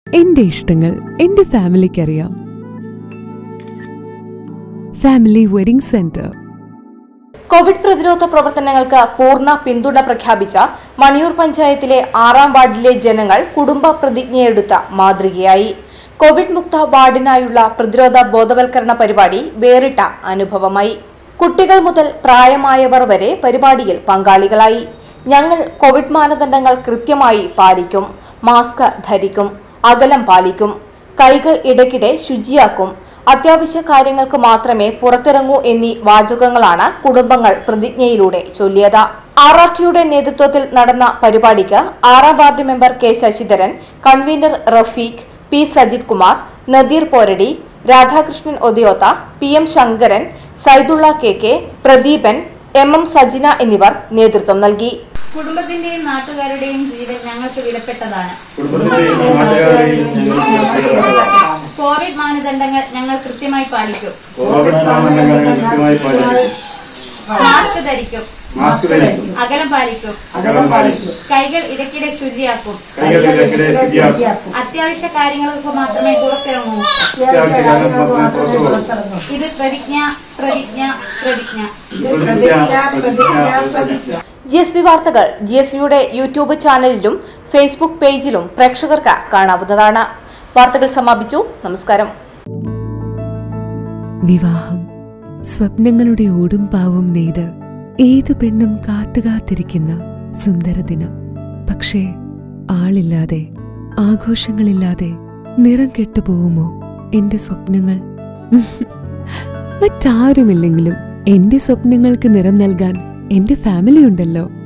എന്റെ ഇഷ്ടങ്ങൾ എന്റെ ഫാമിലിക്കറിയാം ഫാമിലി വെഡിംഗ് സെന്റർ കോവിഡ് പ്രതിരോധ പ്രവർത്തനങ്ങൾക്ക് പൂർണ്ണ പിന്തുണ പ്രഖ്യാപിച്ച മണിയൂർ പഞ്ചായത്തിലെ ആറാം വാർഡിലെ ജനങ്ങൾ കുടുംബ പ്രതിജ്ഞയെടുത്ത മാതൃകയായി കോവിഡ് മുക്ത വാർഡിനായുള്ള പ്രതിരോധ ബോധവൽക്കരണ പരിപാടി വേറിട്ട അനുഭവമായി കുട്ടികൾ മുതൽ പ്രായമായവർ വരെ പരിപാടിയിൽ പങ്കാളികളായി ഞങ്ങൾ കോവിഡ് മാനദണ്ഡങ്ങൾ കൃത്യമായി പാലിക്കും മാസ്ക് ധരിക്കും അകലം പാലിക്കും കൈകൾ ഇടയ്ക്കിടെ ശുചിയാക്കും അത്യാവശ്യ കാര്യങ്ങൾക്ക് മാത്രമേ പുറത്തിറങ്ങൂ എന്നീ വാചകങ്ങളാണ് കുടുംബങ്ങൾ പ്രതിജ്ഞയിലൂടെ ചൊല്ലിയത് ആർ ആർ ടിയുടെ നേതൃത്വത്തിൽ നടന്ന പരിപാടിക്ക് ആറാം ward member K Sasidharan convener Rafeeq P Sajith Kumar Nadeer Poradi Radhakrishnan Othiyoth P M Sankaran Saidulla K K Pradeepan M M Sajina എന്നിവർ നേതൃത്വം നൽകി കുടുംബത്തിന്റെയും നാട്ടുകാരുടെയും ജീവൻ ഞങ്ങൾക്ക് വിലപ്പെട്ടതാണ് കുടുംബത്തെയും നാട്ടുകാരെയും ഞങ്ങൾ കോവിഡ് മാനദണ്ഡങ്ങൾ ഞങ്ങൾ കൃത്യമായി പാലിക്കും കോവിഡ് മാനദണ്ഡങ്ങൾ കൃത്യമായി പാലിക്കും മാസ്ക് ധരിക്കും മാസ്ക് ധരിക്കും അകലം പാലിക്കും അകലം പാലിക്കും കൈകൾ ഇടയ്ക്കിടെ ശുചിയാക്കും കൈകൾ ഇടയ്ക്കിടെ ശുചിയാക്കും അത്യാവശ്യ കാര്യങ്ങൾക്ക് മാത്രമേ പുറത്തിറങ്ങൂ അത്യാവശ്യകാലം മാത്രമേ പുറത്തു പോകും ഇത് പ്രതിജ്ഞ പ്രതിജ്ഞ പ്രതിജ്ഞ പ്രതിജ്ഞ പ്രതിജ്ഞ പ്രതിജ്ഞ ജി എസ് വി വാർത്തകൾ ജി എസ് വിയുടെ യൂട്യൂബ് ചാനലിലും ഫേസ്ബുക്ക് പേജിലും പ്രേക്ഷകർക്ക് കാണാവുന്നതാണ് വാർത്തകൾ സമാപിച്ചു നമസ്കാരം വിവാഹം സ്വപ്നങ്ങളുടെ ഓടും പാവും നെയ്ത് ഏത് പെണ്ണും കാത്തുകാത്തിരിക്കുന്ന സുന്ദര ദിനം പക്ഷേ ആളില്ലാതെ ആഘോഷങ്ങളില്ലാതെ നിറം കെട്ടുപോകുമോ എന്റെ സ്വപ്നങ്ങൾ മറ്റാരുമില്ലെങ്കിലും എന്റെ സ്വപ്നങ്ങൾക്ക് നിറം നൽകാൻ എന്റെ ഫാമിലി ഉണ്ടല്ലോ